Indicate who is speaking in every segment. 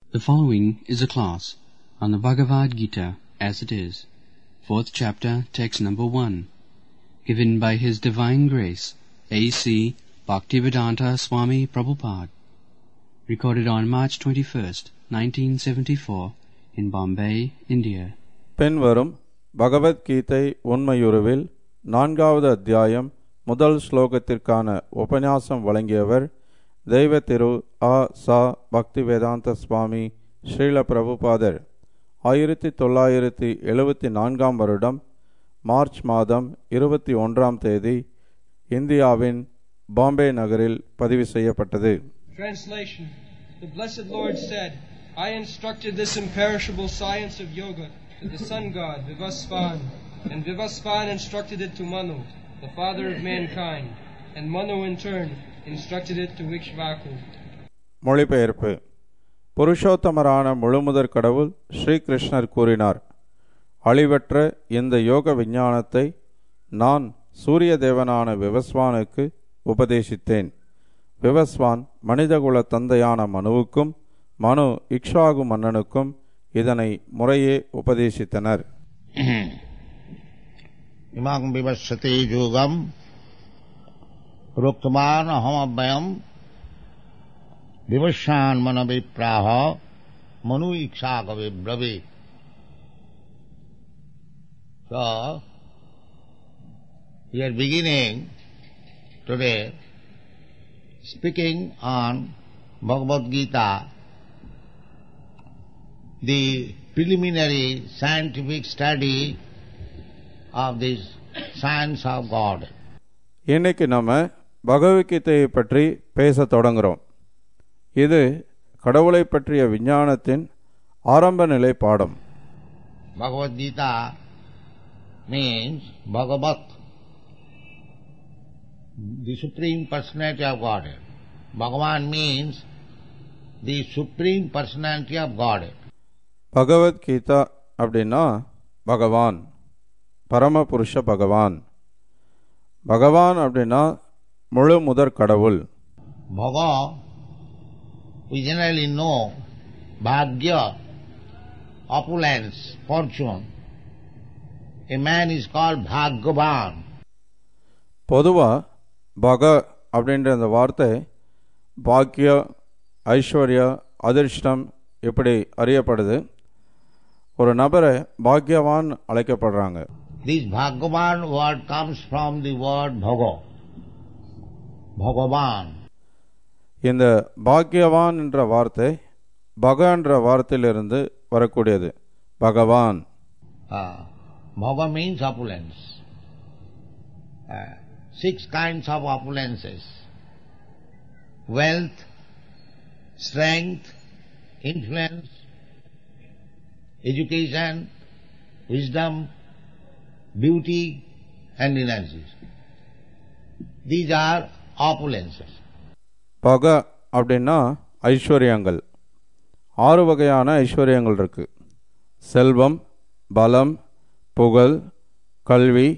Speaker 1: The following is a class on the Bhagavad Gita as it is, fourth chapter, text number one, given by His Divine Grace A.C. Bhaktivedanta Swami Prabhupada, recorded on March 21st, 1974, in Bombay, India.
Speaker 2: பின்வரும் பகவத்கீதை உண்மையுருவில் நான்காவது அத்தியாயம் முதல் ஸ்லோகத்திற்கான உபன்யாசம் வழங்கியவர் தெய்வ திரு ஆ சா பக்திவேதாந்த சுவாமி ஸ்ரீல பிரபுபாதர் ஆயிரத்தி தொள்ளாயிரத்தி எழுபத்தி நான்காம் வருடம் மார்ச் மாதம் இருபத்தி ஒன்றாம் தேதி இந்தியாவின் பாம்பே நகரில் பதிவு செய்யப்பட்டது
Speaker 3: Translation The Blessed Lord said, I instructed this imperishable science of yoga to the sun god Vivasvan, and Vivasvan instructed it to Manu, the father of mankind, and Manu in turn instructed it to Ikshvaku.
Speaker 2: மொழிபெயர்ப்பு புருஷோத்தமரான முழுமுதற் கடவுள் ஸ்ரீகிருஷ்ணர் கூறினார் அழிவற்ற இந்த யோக விஞ்ஞானத்தை நான் சூரிய தேவனான விவஸ்வானுக்கு உபதேசித்தேன் விவஸ்வான் மனிதகுல தந்தையான மனுவுக்கும் மனு இக்ஷாகு மன்னனுக்கும் இதனை முறையே உபதேசித்தனர்
Speaker 4: इमां विवस्यते योगम प्रोक्तवान अहमव्ययम विवस्वान मन विप्राह मनु इच्छा कवि ब्रवे So, we are beginning today speaking on Bhagavad Gita, the preliminary scientific study of this science of God.
Speaker 2: இன்னைக்கு நம்ம பகவத்கீதையை பற்றி பேசத் தொடங்குறோம் இது கடவுளை பற்றிய விஞ்ஞானத்தின் ஆரம்ப நிலை பாடம்
Speaker 4: Bhagavad Gita means Bhagavat, the Supreme Personality of Godhead. Bhagavan means the Supreme Personality of Godhead.
Speaker 2: Bhagavad Gita அப்படின்னா பகவான் பரமபுருஷ பகவான் பகவான் அப்படின்னா முழு முதற் கடவுள்
Speaker 4: Bhaga, we generally know Bhagya, opulence, fortune. A man is called Bhagavan.
Speaker 2: பொதுவா பக அப்படின்ற அந்த வார்த்தை பாக்கிய ஐஸ்வர்யா அதிர்ஷ்டம் இப்படி அறியப்படுது ஒரு நபரை பாக்கியவான் அழைக்கப்படுறாங்க
Speaker 4: This Bhagavan word comes from the word Bhaga. Bhagavan.
Speaker 2: இந்த பாக்கியவான் என்ற வார்த்தை பக என்ற வார்த்தையிலிருந்து வரக்கூடியது பகவான்
Speaker 4: Uh, Bhaga means opulence. Uh, six kinds of opulences. Wealth, strength, influence, education, wisdom, beauty and energy. These are opulences.
Speaker 2: பக அப்படின்னா ஐஸ்வர்யங்கள் ஆறு வகையான ஐஸ்வர்யங்கள் இருக்கு செல்வம் பலம் புகழ் கல்வி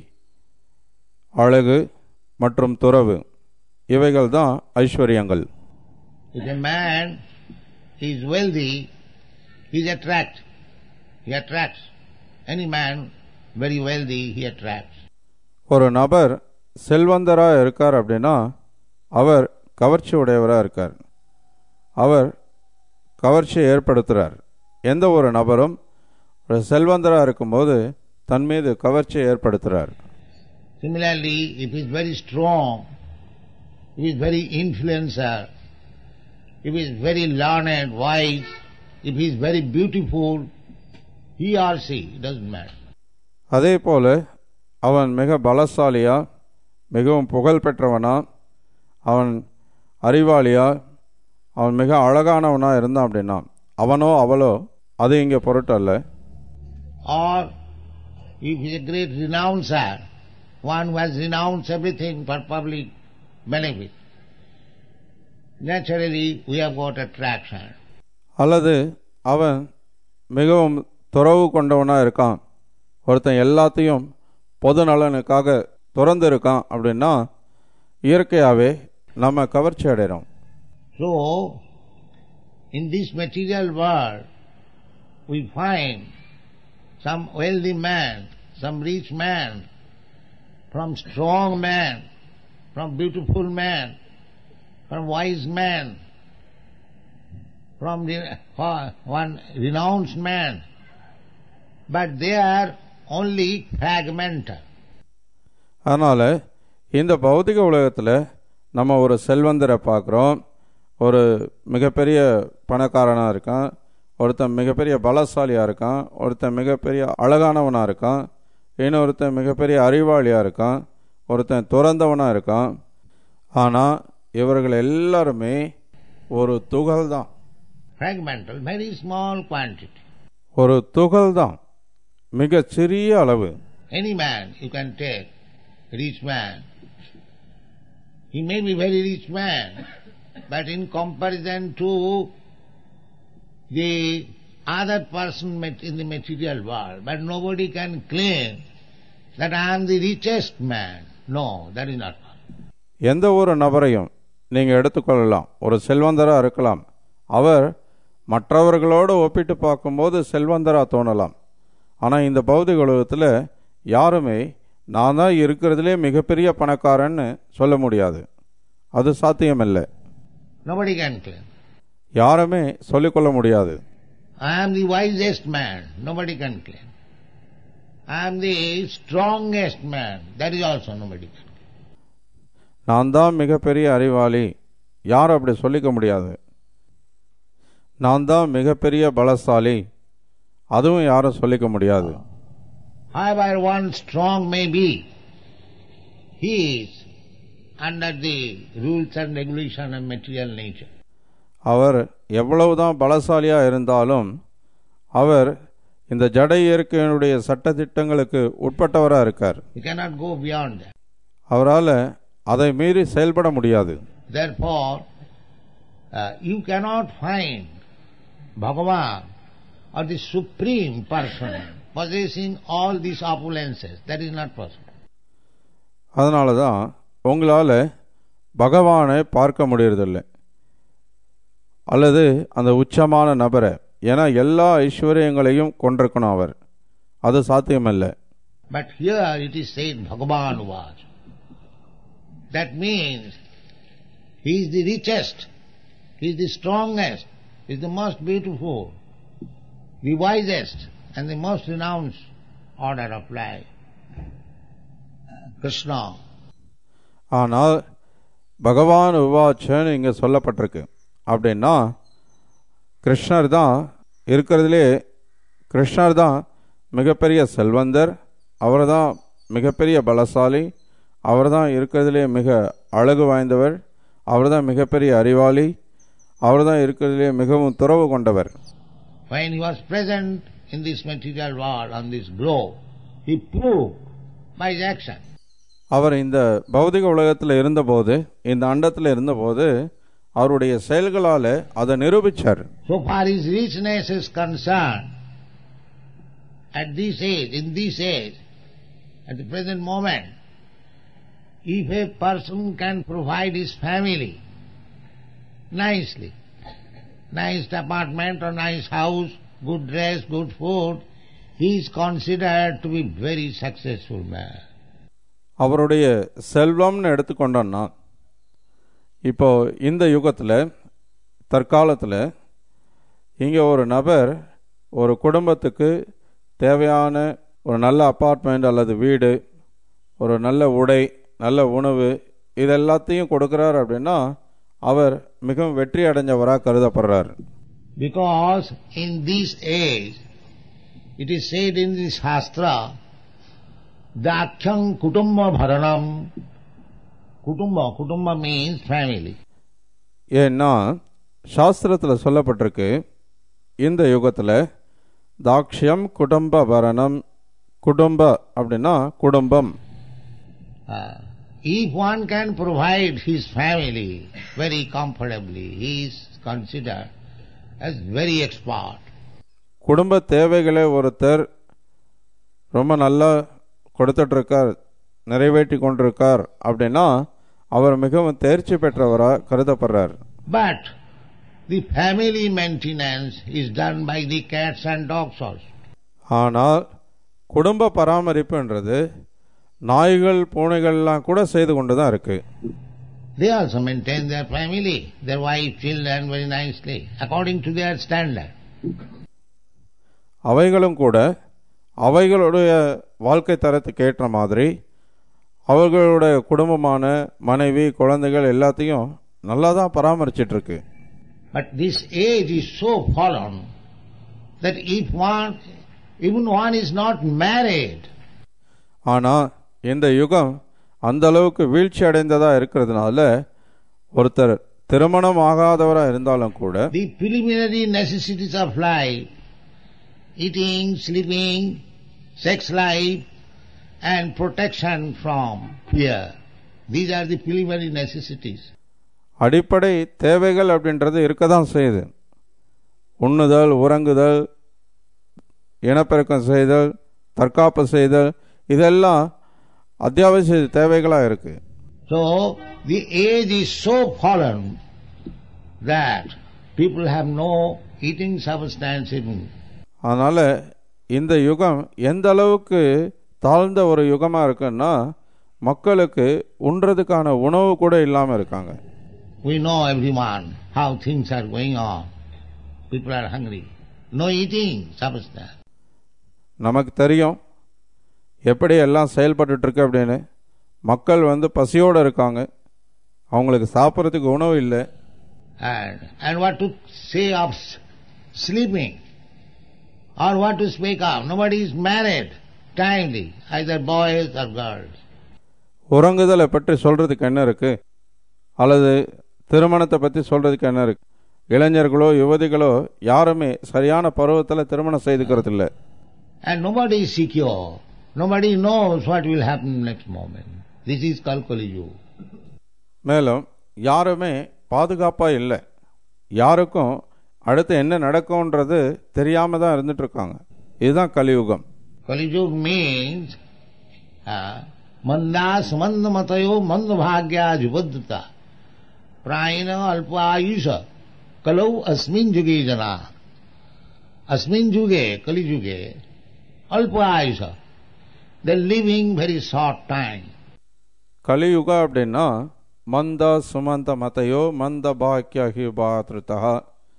Speaker 2: அழகு மற்றும் துறவு இவைகள் தான் ஐஸ்வர்யங்கள்
Speaker 4: If a man is wealthy, he is attract. He attracts. Any man very wealthy, he attracts.
Speaker 2: ஒரு நபர் செல்வந்தராக இருக்கார் அப்படின்னா அவர் கவர்ச்சி உடையவராக இருக்கார் அவர் கவர்ச்சியை ஏற்படுத்துகிறார் எந்த ஒரு நபரும் ஒரு செல்வந்தராக இருக்கும்போது தன் மீது கவர்ச்சியை ஏற்படுத்துகிறார்
Speaker 4: Similarly, if he is very strong, if he is very influencer, if he is very learned, wise, if he is very beautiful, he or she, doesn't matter.
Speaker 2: அதே போல அவன் மிக பலசாலியா மிகவும் புகழ் பெற்றவனா அவன் அறிவாளியா அவன் மிக அழகானவனா இருந்தான் அப்படின்னா அவனோ அவளோ அது இங்கே பொருட்டல்ல
Speaker 4: Or if he is a great renouncer, one who has renounced everything for public benefit, naturally we have got attraction.
Speaker 2: அல்லது அவன் மிகவும் துறவு கொண்டவனா இருக்கான் ஒருத்தன் எல்லாத்தையும் பொது நலனுக்காக துறந்து இருக்கான் அப்படின்னா இயற்கையாகவே நம்ம கவர்ச்சி அடைகிறோம்
Speaker 4: So, In this material world, we find some wealthy man, some rich man, from strong man, from beautiful man, from wise man, from the, uh, one renounced man, but they are only fragmental.
Speaker 2: அதனால் இந்த பௌதிக உலகத்தில் நம்ம ஒரு செல்வந்தரை பார்க்குறோம் ஒரு மிகப்பெரிய பணக்காரனாக இருக்கான் ஒருத்தன் மிகப்பெரிய பலசாலியாக இருக்கான் ஒருத்தன் மிகப்பெரிய அழகானவனாக இருக்கான் இன்னொருத்தன் மிகப்பெரிய அறிவாளியாக இருக்கான் ஒருத்தன் துறந்தவனாக இருக்கான் ஆனால் இவர்கள் எல்லாருமே ஒரு துகள் தான்
Speaker 4: Fragmental, very small quantity.
Speaker 2: ஒரு துகள் தான் மிகச் சிறிய அளவு
Speaker 4: Any man you can take, rich man. He may be very rich man, but in comparison to the other person mat- in the material world, but nobody can claim that I am the richest man. No, that is not possible.
Speaker 2: எந்த ஒரு நபரையும் நீங்கள் எடுத்துக்கொள்ளலாம் ஒரு செல்வந்தராக இருக்கலாம் அவர் மற்றவர்களோடு ஒப்பிட்டு பார்க்கும்போது செல்வந்தராக தோணலாம் ஆனால் இந்த பௌதிக உலகத்தில் யாருமே நான் தான் இருக்கிறதுலே மிகப்பெரிய பணக்காரன்னு சொல்ல முடியாது அது சாத்தியமில்லை
Speaker 4: Nobody can claim.
Speaker 2: யாருமே சொல்லிக்கொள்ள முடியாது
Speaker 4: I am the wisest man. Nobody can claim. I am the strongest man. That is also nobody can.
Speaker 2: நான் தான் மிகப்பெரிய அறிவாளி யாரும் அப்படி சொல்லிக்க முடியாது நான் தான் மிகப்பெரிய பலசாலி அதுவும் யாரும் சொல்லிக்க முடியாது
Speaker 4: However one strong may be, he is under the rules and regulation of material nature.
Speaker 2: அவர் எவ்வளவுதான் பலசாலியாக இருந்தாலும் அவர் இந்த ஜட இயற்கையினுடைய சட்டதிட்டங்களுக்கு உட்பட்டவராக இருக்கார்
Speaker 4: He cannot go beyond that.
Speaker 2: அவரால் அதை மீறி செயல்பட முடியாது
Speaker 4: Therefore, uh, you cannot find Bhagavan or the Supreme Person possessing all these opulences. That is not possible.
Speaker 2: அதனால தான் உங்களால் பகவானை பார்க்க முடியறதில்லை அல்லது அந்த உச்சமான நபரை ஏன்னா எல்லா ஐஸ்வர்யங்களையும் கொண்டிருக்கணும் அவர் அது சாத்தியமல்ல
Speaker 4: But here it is said Bhagavan was. That means he is the richest, he is the strongest, he is the most beautiful, the wisest, and the most renounced order of life. Krishna.
Speaker 2: ஆனால் பகவான் உவாச்சன்னு இங்கே சொல்லப்பட்டிருக்கு அப்படின்னா கிருஷ்ணர் தான் இருக்கிறதுலே கிருஷ்ணர் தான் மிகப்பெரிய செல்வந்தர் அவர் தான் மிகப்பெரிய பலசாலி அவர் தான் இருக்கிறதுலே மிக அழகு வாய்ந்தவர் அவர் தான் மிகப்பெரிய அறிவாளி அவர் தான் இருக்கிறதுலே மிகவும் துறவு கொண்டவர்
Speaker 4: When he was present in this material world, on this globe, he proved by his action.
Speaker 2: அவர் இந்த பௌதிக உலகத்தில் இருந்தபோது இந்த அண்டத்தில் இருந்தபோது அவருடைய செயல்களால் அதை நிரூபித்தார்
Speaker 4: So far his richness is concerned, at this age, in this age, at the present moment, if a person can provide his family nicely, nice apartment or nice house, good dress, good food, he is considered to be very successful man.
Speaker 2: அவருடைய செல்வம்னு எடுத்துக்கொண்டோன்னா இப்போ இந்த யுகத்தில் தற்காலத்தில் இங்கே ஒரு நபர் ஒரு குடும்பத்துக்கு தேவையான ஒரு நல்ல அப்பார்ட்மெண்ட் அல்லது வீடு ஒரு நல்ல உடை நல்ல உணவு இது எல்லாத்தையும் கொடுக்குறார் அப்படின்னா அவர் மிகவும் வெற்றி அடைஞ்சவராக கருதப்படுறார்
Speaker 4: Because in this age, it is said in the Shastra, Dakhyam Kutumba Bharanam. Kutumba, Kutumba means family.
Speaker 2: ஏன்னா சாஸ்திரத்தில் சொல்லப்பட்டிருக்கு இந்த யுகத்தில் தாக்ஷ்யம் குடும்ப பரணம் குடும்ப அப்படின்னா குடும்பம்
Speaker 4: Uh, if one can provide his family very comfortably, he is considered as very expert.
Speaker 2: குடும்ப தேவைகளை ஒருத்தர் ரொம்ப நல்லா கொடுத்துட்ருக்கார் நிறைவேற்றி கொண்டிருக்கார் அப்படின்னா அவர் மிகவும் தேர்ச்சி பெற்றவராக கருதப்படுறார்
Speaker 4: But The family maintenance is done by the cats and dogs also.
Speaker 2: ஆனால் குடும்ப பராமரிப்புன்றது நாய்கள் பூனைகள்லாம் கூட செய்து கொண்டு தான் இருக்கு
Speaker 4: They also maintain their family, their wife, children very nicely, according to their standard.
Speaker 2: அவைகளும் கூட அவைகளுடைய வாழ்க்கை தரத்துக்கு ஏற்ற மாதிரி அவர்களுடைய குடும்பமான மனைவி குழந்தைகள் எல்லாத்தையும் நல்லா தான் பராமரிச்சிட்டு இருக்கு
Speaker 4: But this age is so fallen that if one, even one is not married,
Speaker 2: ஆனால் இந்த யுகம் அந்த அளவுக்கு வீழ்ச்சி அடைந்ததா இருக்கிறதுனால ஒருத்தர் திருமணம் ஆகாதவராக இருந்தாலும் கூட
Speaker 4: the preliminary necessities of life, eating, sleeping, sex life, and protection from fear, these are the preliminary necessities.
Speaker 2: அடிப்படை தேவைகள் அப்படின்றது இருக்க தான் செய்யுது உண்ணுதல் உறங்குதல் இனப்பெருக்கம் செய்தல் தற்காப்பு செய்தல் இதெல்லாம் அத்தியாவசிய தேவைகளாக இருக்கு
Speaker 4: So, the age is so fallen that people have no eating substance even.
Speaker 2: அதனால் இந்த யுகம் எந்த அளவுக்கு தாழ்ந்த ஒரு யுகமாக இருக்குன்னா மக்களுக்கு உண்றதுக்கான உணவு கூட இல்லாமல் இருக்காங்க
Speaker 4: We know everyone how things are going on. People are hungry. No eating substance.
Speaker 2: நமக்கு தெரியும் எப்படி எல்லாம் செயல்பட்டுட்டு இருக்கு அப்படின்னு மக்கள் வந்து பசியோடு இருக்காங்க அவங்களுக்கு சாப்பிட்றதுக்கு உணவு இல்லை
Speaker 4: And, and what to say of s- sleeping? Or what to speak of? Nobody is married timely, either boys or girls.
Speaker 2: உறங்குதலை பற்றி சொல்றதுக்கு என்ன இருக்கு அல்லது திருமணத்தை பற்றி சொல்றதுக்கு என்ன இருக்கு இளைஞர்களோ யுவதிகளோ யாருமே சரியான பருவத்தில் திருமணம் செய்துக்கிறது இல்லை
Speaker 4: And nobody is secure. Nobody knows what will happen next moment. This is Kalkali Yuga.
Speaker 2: மேலும் யாருமே பாதுகாப்பாக இல்லை யாருக்கும் அடுத்து என்ன நடக்கும்ன்றது தெரியாம தான் இருந்துட்டு இருக்காங்க இதுதான் கலியுகம்
Speaker 4: Kali Yuga means uh, mandas mand matayo mand bhagya jubadta prayana alpa ayusha kalau asmin yuge jana asmin yuge kali yuge alpa ayusha they're living very short time
Speaker 2: கலியுக அப்படின்னா மந்த சுமந்த மதையோ மந்த பாக்கியஹி பாத்ருதா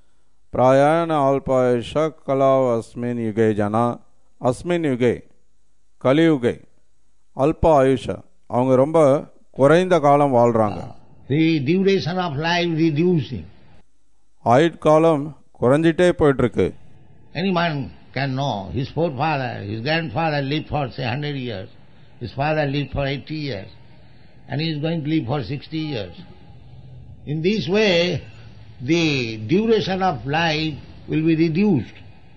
Speaker 2: பிராயண ஆல்பாயுஷ கலாவ் அஸ்மின் யுகே ஜனா அஸ்மின் யுகே கலியுகே அல்ப ஆயுஷ அவங்க ரொம்ப குறைந்த காலம் வாழ்றாங்க
Speaker 4: the duration of life reducing
Speaker 2: ஆயுட்காலம் குறைஞ்சிட்டே போயிட்டு இருக்கு
Speaker 4: any man can know his forefather his grandfather lived for say 100 years his father lived for 80 years and he is going to live for 60 years in this way the duration of life will be reduced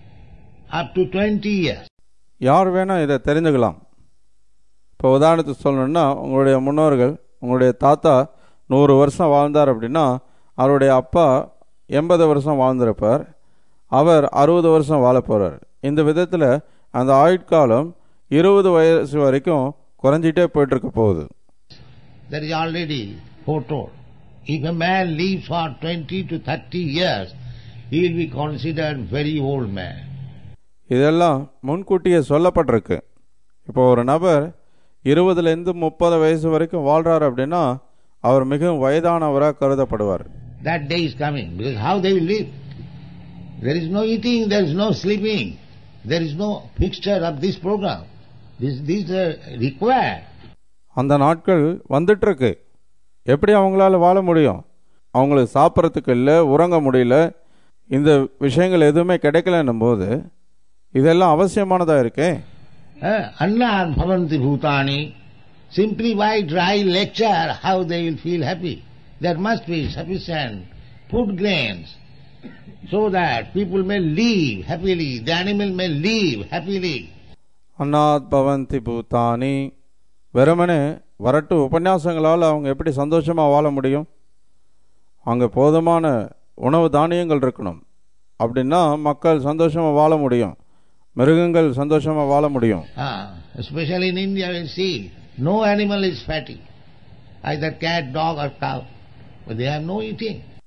Speaker 4: up to 20 years
Speaker 2: யார் வேணால் இதை தெரிஞ்சுக்கலாம் இப்போ உதாரணத்துக்கு சொல்லணும்னா உங்களுடைய முன்னோர்கள் உங்களுடைய தாத்தா நூறு வருஷம் வாழ்ந்தார் அப்படின்னா அவருடைய அப்பா எண்பது வருஷம் வாழ்ந்திருப்பார் அவர் அறுபது வருஷம் வாழ போகிறார் இந்த விதத்தில் அந்த ஆயுட்காலம் இருபது வயசு வரைக்கும் குறைஞ்சிட்டே போயிட்டு இருக்க போகுது
Speaker 4: that is already foretold if a man lives for 20 to 30 years he will be considered very old man
Speaker 2: இதெல்லாம் முன்கூட்டியே சொல்லப்பட்டிருக்கு இப்போ ஒரு நபர் இருபதுலேருந்து முப்பது வயசு வரைக்கும் வாழ்றாரு அப்படின்னா அவர் மிகவும் வயதானவராக கருதப்படுவார்
Speaker 4: That day is coming because how they will live? There is no eating, there is no sleeping, there is no fixture of this program. This these are required.
Speaker 2: அந்த நாட்கள் வந்துட்டு இருக்கு எப்படி அவங்களால வாழ முடியும் அவங்களுக்கு சாப்பிட்றதுக்கு இல்லை உறங்க முடியல இந்த விஷயங்கள் எதுவுமே கிடைக்கலன்னும் போது இதெல்லாம் அவசியமானதாக இருக்கே
Speaker 4: Uh, Annad bhavanti bhutani. Simply by dry lecture, how they will feel happy. There must be sufficient food grains so that people may live happily, the animal may live happily.
Speaker 2: அன்னாத் பவந்தி பூத்தானி வெறுமனே வரட்டு உபன்யாசங்களால் அவங்க எப்படி சந்தோஷமாக வாழ முடியும் அங்கே போதுமான உணவு தானியங்கள் இருக்கணும் அப்படின்னா மக்கள் சந்தோஷமாக வாழ முடியும் மிருகங்கள் சந்தோஷமாக வாழ முடியும்
Speaker 4: Ah, especially in India, we see no animal is fatty, either cat, dog, or cow, but they have no eating.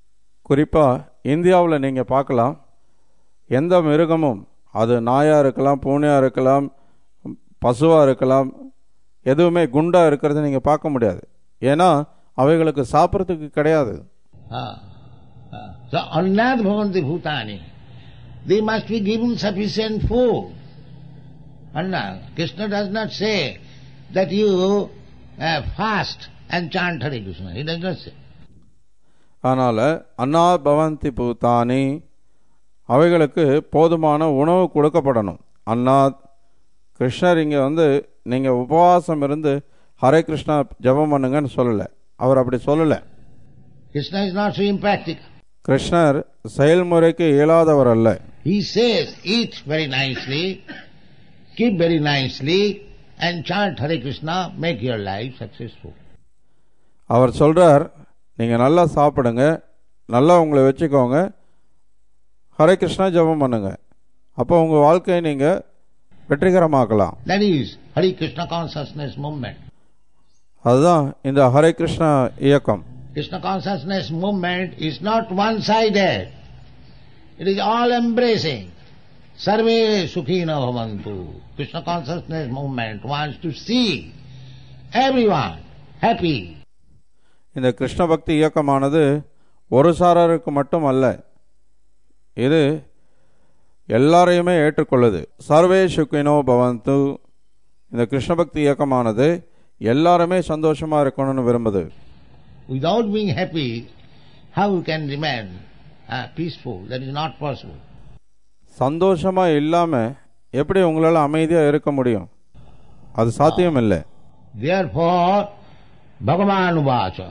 Speaker 2: குறிப்பாக இந்தியாவில் நீங்கள் பார்க்கலாம் எந்த மிருகமும் அது நாயாக இருக்கலாம் பூனையாக இருக்கலாம் பசுவாக இருக்கலாம் எதுவுமே குண்டாக இருக்கிறத நீங்கள் பார்க்க முடியாது ஏன்னா அவைகளுக்கு சாப்பிட்றதுக்கு கிடையாது
Speaker 4: Ah, ah. So, annad bhavanti bhutani. They must be given sufficient food. Annad. Krishna does not say that you uh, fast and chant Hare Krishna. He does not say.
Speaker 2: அதனால் அன்னா பவந்தி பூத்தானி அவைகளுக்கு போதுமான உணவு கொடுக்கப்படணும் அன்னாத் கிருஷ்ணர் இங்கே வந்து நீங்கள் உபவாசம் இருந்து ஹரே கிருஷ்ணா ஜெபம் பண்ணுங்கன்னு சொல்லலை அவர் அப்படி சொல்லலை
Speaker 4: Krishna is not so impractical.
Speaker 2: கிருஷ்ணர் செயல்முறைக்கு இயலாதவர் அல்ல
Speaker 4: He says, eat very nicely, keep very nicely, and chant Hare Krishna, make your life successful.
Speaker 2: அவர் சொல்றார் நீங்கள் நல்லா சாப்பிடுங்க நல்லா உங்களை வச்சுக்கோங்க ஹரே கிருஷ்ணா ஜெபம் பண்ணுங்க அப்போ உங்கள் வாழ்க்கையை நீங்கள் வெற்றிகரமாக்கலாம்
Speaker 4: That is Hare Krishna consciousness movement.
Speaker 2: அதுதான் இந்த ஹரே கிருஷ்ணா இயக்கம்
Speaker 4: Krishna consciousness movement is not one-sided. It is all-embracing. Sarve sukhina bhavantu. Krishna consciousness movement wants to see everyone happy.
Speaker 2: இந்த கிருஷ்ண பக்தி இயக்கமானது ஒரு சாரருக்கு மட்டும் அல்ல இது எல்லாரையுமே ஏற்றுக்கொள்ளுது சர்வே சுக்கினோ பவந்து இந்த கிருஷ்ண பக்தி இயக்கமானது எல்லாருமே சந்தோஷமா இருக்கணும்னு விரும்புது
Speaker 4: Without being happy, how you can remain uh, peaceful? That is not possible.
Speaker 2: சந்தோஷமா இல்லாம எப்படி உங்களால அமைதியா இருக்க முடியும் அது சாத்தியம் இல்லை
Speaker 4: Therefore, Bhagavan Vacha.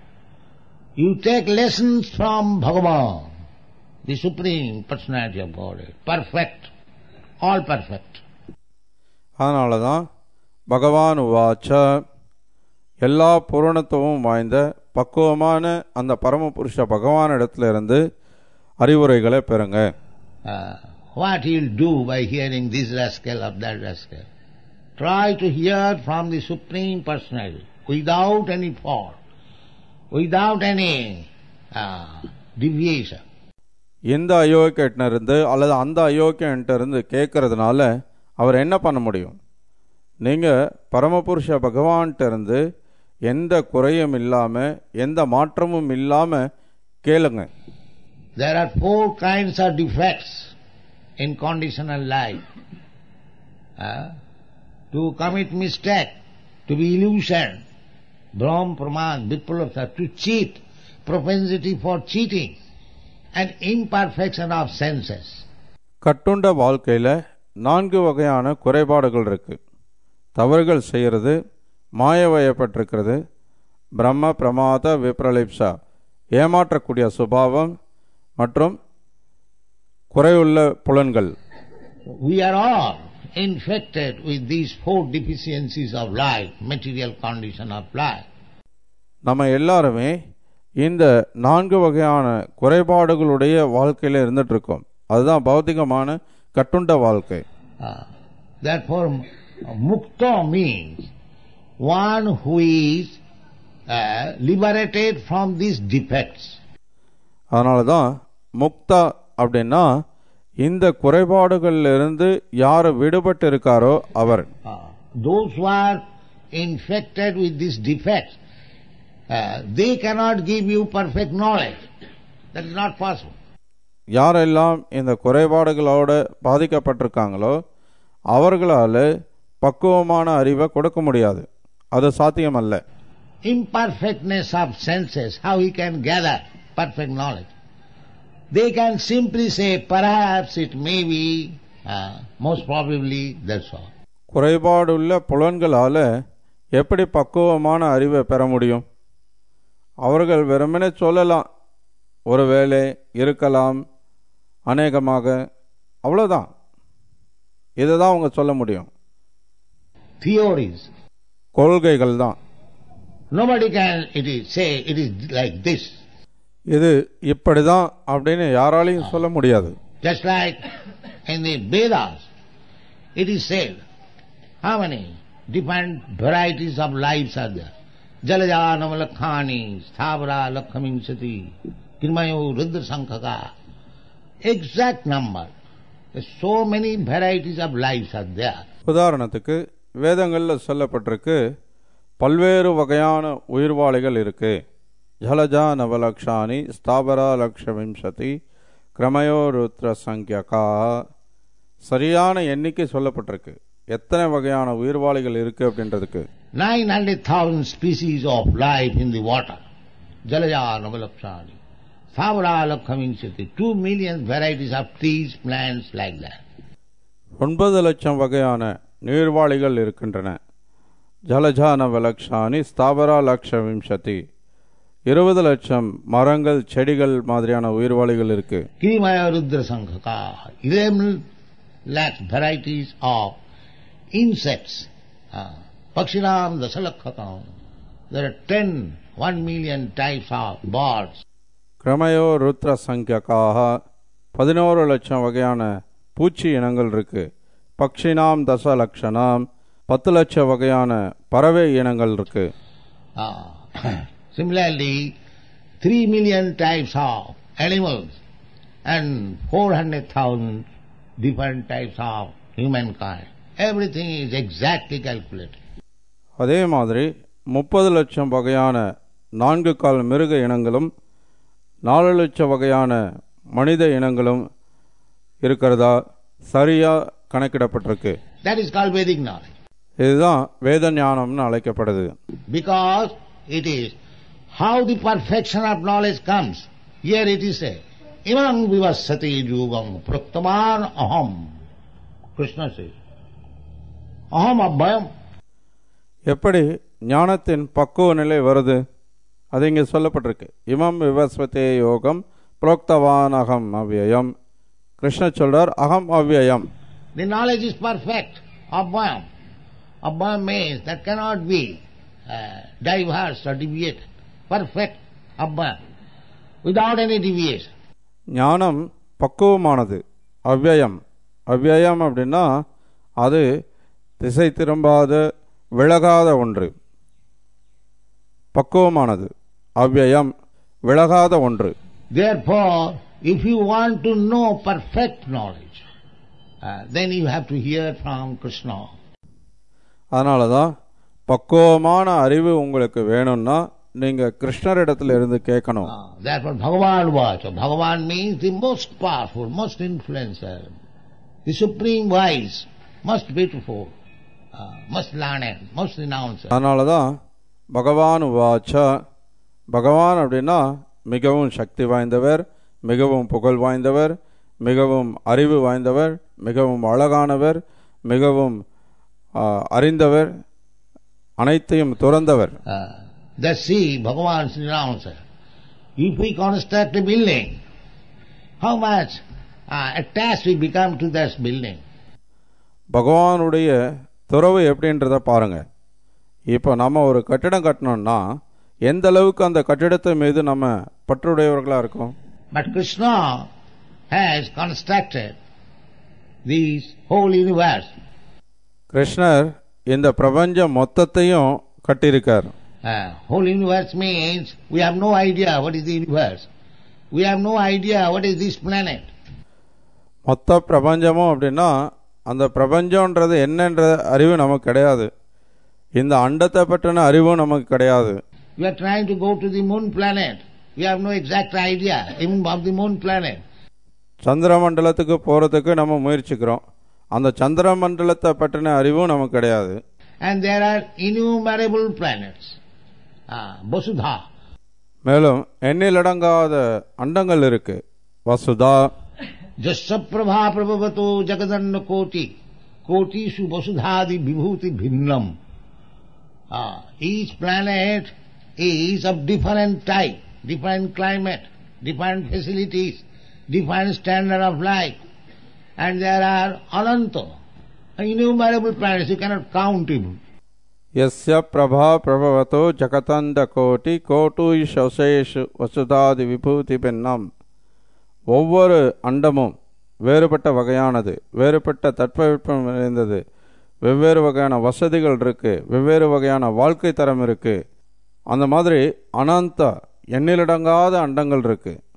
Speaker 4: You take lessons from Bhagavan, the Supreme Personality of Godhead. Perfect. All perfect.
Speaker 2: அதனால தான் பகவான் உவாச்ச எல்லா பூரணத்துவம் வாய்ந்த பக்குவமான அந்த பரமபுருஷ பகவான் இடத்துல இருந்து அறிவுரைகளை பெறுங்க
Speaker 4: Uh, what he'll do by hearing this rascal of that rascal? Try to hear from the Supreme Personality without any fault, without any uh, deviation.
Speaker 2: இந்த அயோக்கியன்ட்ட இருந்து அல்லது அந்த அயோக்கியன்ட்ட இருந்து கேட்கறதுனால அவர் என்ன பண்ண முடியும் நீங்க பரமபுருஷ பகவான்கிட்ட இருந்து எந்த குறையும் இல்லாம எந்த மாற்றமும் இல்லாம கேளுங்க
Speaker 4: There are four kinds of defects in conditional life. Uh, to commit mistake, to be illusion, Brahm, Praman, Vipralapsa, to cheat, propensity for cheating, and imperfection of senses.
Speaker 2: கட்டுண்ட வாழ்க்கையில் நான்கு வகையான குறைபாடுகள் இருக்கு தவறுகள் செய்கிறது மாயவயப்பட்டிருக்கிறது பிரம்ம பிரமாத விப்ரலிப்சா ஏமாற்றக்கூடிய சுபாவம் மற்றும் குறையுள்ள புலன்கள்
Speaker 4: We are all infected with these four deficiencies of life, material condition of life.
Speaker 2: நம்ம எல்லாருமே இந்த நான்கு வகையான குறைபாடுகளுடைய வாழ்க்கையில் இருந்துட்டு இருக்கோம் அதுதான் பௌத்திகமான கட்டுண்ட வாழ்க்கை
Speaker 4: Uh, therefore, mukta means one who is uh, liberated from these defects.
Speaker 2: அதனால தான் முக்தா அப்படின்னா இந்த குறைபாடுகள்ல இருந்து யார் விடுபட்டு இருக்காரோ அவர்
Speaker 4: Uh, those who are infected with these defects, uh, they cannot give you perfect knowledge. That is not possible.
Speaker 2: யாரெல்லாம் இந்த குறைபாடுகளோட பாதிக்கப்பட்டிருக்காங்களோ அவர்களால் பக்குவமான அறிவை கொடுக்க முடியாது அது சாத்தியமல்ல
Speaker 4: Imperfectness of senses, how he can gather perfect knowledge. They can simply say, perhaps it may be, uh, most probably, that's all.
Speaker 2: குறைபாடுள்ள புலன்களால் எப்படி பக்குவமான அறிவை பெற முடியும் அவர்கள் வெறுமனே சொல்லலாம் ஒருவேளை இருக்கலாம் அநேகமாக அவ்வளோதான் இதை தான் அவங்க சொல்ல முடியும்
Speaker 4: Theories.
Speaker 2: கொள்கைகள் தான்
Speaker 4: Nobody can it is, say it is like this.
Speaker 2: இது இப்படி தான் அப்படின்னு யாராலையும் சொல்ல முடியாது
Speaker 4: Just like in the Vedas, it is said, how many different varieties of lives are there? Jalajanam lakhani, sthavara lakhamin sati, Kirmayo Rudra Sankhaka. Exact number. There's so many varieties of lives are there.
Speaker 2: உதாரணத்துக்கு வேதங்களில் சொல்லப்பட்டிருக்கு பல்வேறு வகையான உயிர்வாளிகள் இருக்கு ஜலஜா நவலக்ஷானி ஸ்தாபரா லக்ஷ விம்சதி கிரமயோ ருத்ர சங்கியகா சரியான எண்ணிக்கை சொல்லப்பட்டிருக்கு எத்தனை வகையான உயிர்வாளிகள் இருக்கு அப்படின்றதுக்கு
Speaker 4: 900,000 species of life in the water. Jalaja Navalakshani. Thavara Lakhavinchati. Two million varieties of trees, plants like that.
Speaker 2: ஒன்பது லட்சம் வகையான நீர்வாளிகள் இருக்கின்றன ஜலஜா நவலக்ஷானி ஸ்தாபரா லக்ஷ விம்சதி இருபது லட்சம் மரங்கள் செடிகள் மாதிரியான உயிர்வாளிகள் இருக்கு
Speaker 4: Kirimaya Rudra Sankhaka. 11 lakh varieties of insects. Uh, Pakshinam Dasalakkhakam. There are 10, 1 million types of birds.
Speaker 2: கிரமயோ ருத்ர சங்கியகாக பதினோரு லட்சம் வகையான பூச்சி இனங்கள் இருக்கு பக்ஷினாம் தச லட்சணாம் பத்து லட்சம் வகையான பறவை இனங்கள் இருக்கு
Speaker 4: Uh, similarly, 3 million types of animals and 400,000 different types of humankind. Everything is exactly calculated.
Speaker 2: அதே மாதிரி முப்பது லட்சம் வகையான நான்கு கால் மிருக இனங்களும் நாலு லட்சம் வகையான மனித இனங்களும் இருக்கிறதா சரியா கணக்கிடப்பட்டிருக்கு
Speaker 4: That is called Vedic knowledge.
Speaker 2: இதுதான் வேத ஞானம்னு அழைக்கப்படுது
Speaker 4: Because it is how the perfection of knowledge comes. Here it is said, Imam vivasati yugam praktaman aham. Krishna says, aham abhayam.
Speaker 2: எப்படி ஞானத்தின் பக்குவ நிலை வருது அது இங்கே சொல்லப்பட்டிருக்கு இமம் விவஸ்வதே யோகம் புரோக்தவான் அகம் அவ்யயம் கிருஷ்ண சொல்றார் அகம் அவ்யயம்
Speaker 4: The knowledge is perfect. Abhayam. Abhayam means that cannot be uh, diverse or deviated. Perfect. Abhayam. Without any deviation.
Speaker 2: ஞானம் பக்குவமானது அவ்யயம் அவ்யயம் அப்படின்னா அது திசை திரும்பாத விலகாத ஒன்று பக்குவமானது அவ்யயம் விலகாத ஒன்று
Speaker 4: Therefore, if you want to know perfect knowledge, uh, then you have to hear from Krishna.
Speaker 2: அதனால தான் பக்குவமான அறிவு உங்களுக்கு வேணும்னா நீங்க கிருஷ்ணரிடத்துல இருந்து கேட்கணும்
Speaker 4: Uh, therefore, Bhagavan Vacha. Bhagavan means the most powerful, most influencer, the supreme wise, most beautiful, uh, most learned, most renowned.
Speaker 2: அதனால தான் பகவான் வாச்ச பகவான் அப்படின்னா மிகவும் சக்தி வாய்ந்தவர் மிகவும் புகழ் வாய்ந்தவர் மிகவும் அறிவு வாய்ந்தவர் மிகவும் அழகானவர் மிகவும் ஆ, அறிந்தவர் அனைத்தையும் துறந்தவர்
Speaker 4: Uh, that see, Bhagavan Sri Ram said, if we construct a building, how much uh, attached we become to this building.
Speaker 2: பகவானுடைய துறவு எப்படின்றத பாருங்க இப்போ நம்ம ஒரு கட்டிடம் கட்டணும்னா எந்த அளவுக்கு அந்த கட்டிடத்தை மீது நம்ம பற்றுடையவர்களாக இருக்கோம்
Speaker 4: But Krishna has constructed this whole universe.
Speaker 2: கிருஷ்ணர் இந்த பிரபஞ்சம் மொத்தத்தையும் கட்டியிருக்கார்
Speaker 4: Uh, whole universe means we have no idea what is the universe. We have no idea what is this planet.
Speaker 2: மொத்த பிரபஞ்சமும் அப்படின்னா அந்த பிரபஞ்சம்ன்றது என்னன்ற அறிவு நமக்கு கிடையாது இந்த அண்டத்தை பற்றின அறிவும் நமக்கு கிடையாது
Speaker 4: We are trying to go to the moon planet. We have no exact idea even of the moon planet.
Speaker 2: சந்திர மண்டலத்துக்கு போகிறதுக்கு நம்ம முயற்சிக்கிறோம் அந்த சந்திர மண்டலத்தை பற்றின அறிவும் நமக்கு கிடையாது
Speaker 4: And there are innumerable planets. Ah, Vasudha.
Speaker 2: மேலும் எண்ணிலடங்காத அண்டங்கள் இருக்கு Vasudha
Speaker 4: Jasyaprabha prabhavato jagadanna koti. Koti su vasudhadi vibhuti bhinnam. Ah, each planet is of different type, different climate, different facilities, different standard of life. And there are ananta, innumerable planets, you cannot count even.
Speaker 2: எஸ்ய பிரபா பிரபவத்தோ ஜகதந்த கோட்டி கோட்டு ஷசேஷு வசுதாதி விபூதி பெண்ணம் ஒவ்வொரு அண்டமும் வேறுபட்ட வகையானது வேறுபட்ட தட்பவெப்பம் நிறைந்தது வெவ்வேறு வகையான வசதிகள் இருக்கு வெவ்வேறு வகையான வாழ்க்கை தரம் இருக்கு அந்த மாதிரி அனந்த எண்ணிலடங்காத அண்டங்கள் இருக்கு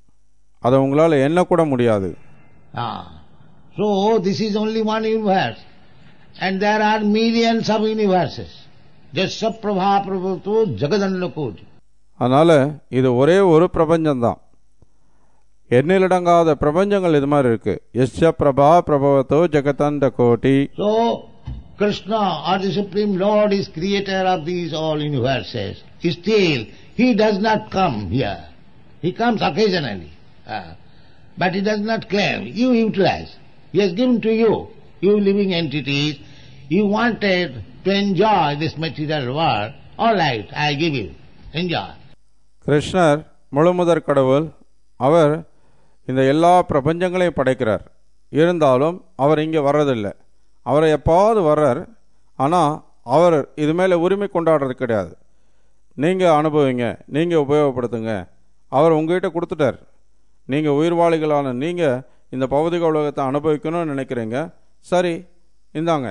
Speaker 2: அதை உங்களால் எண்ணக்கூட முடியாது
Speaker 4: Ah. So this is only one universe. And there are millions of universes. Jasya prabha prabhato jagadannakoti.
Speaker 2: அதனால் இது ஒரே ஒரு பிரபஞ்சம்தான் எண்ணிலடங்காத பிரபஞ்சங்கள் இது மாதிரி இருக்கு எஸ்ய பிரபா பிரபவத்தோ ஜெகதண்ட கோட்டி
Speaker 4: So Krishna or the Supreme Lord is creator of these all universes. Still, he does not come here. He comes occasionally. Ah. but he does not claim. You utilize. He has given to you, you living entities. You wanted to enjoy this material world. All right, I give you. Enjoy.
Speaker 2: கிருஷ்ணர் முழுமுதற் கடவுள் அவர் இந்த எல்லா பிரபஞ்சங்களையும் படைக்கிறார் இருந்தாலும் அவர் இங்கே வர்றதில்லை அவரை எப்பாவது வர்றார் ஆனால் அவர் இது மேலே உரிமை கொண்டாடுறது கிடையாது நீங்கள் அனுபவிங்க நீங்கள் உபயோகப்படுத்துங்க அவர் உங்ககிட்ட கொடுத்துட்டார் நீங்கள் உயிர்வாளிகளான நீங்கள் இந்த பௌதிக உலகத்தை அனுபவிக்கணும்னு நினைக்கிறீங்க சரி இந்தாங்க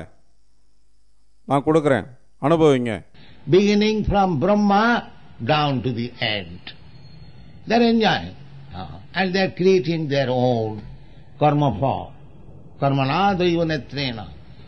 Speaker 2: நான் கொடுக்குறேன் அனுபவிங்க
Speaker 4: Beginning from Brahma down to the end. They're enjoying. Ah, And they're creating their own karma form. Karmana daivanetrena.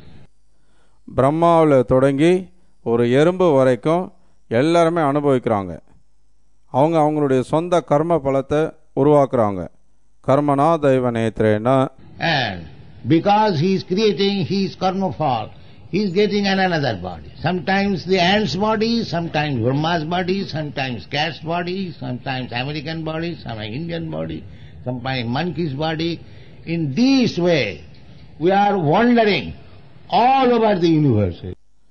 Speaker 2: பிரம்மாவில் தொடங்கி ஒரு எறும்பு வரைக்கும் எல்லாருமே அனுபவிக்கிறாங்க அவங்க அவங்களுடைய சொந்த கர்ம பலத்தை உருவாக்குறாங்க கர்மனா தெய்வ நேத்திரேனா
Speaker 4: And because he is creating his karma form, he is getting an another body. Sometimes the ant's body, sometimes Brahma's body, sometimes cat's body, sometimes American body, sometimes Indian body, sometimes monkey's body. In this way, we are wandering all over the universe.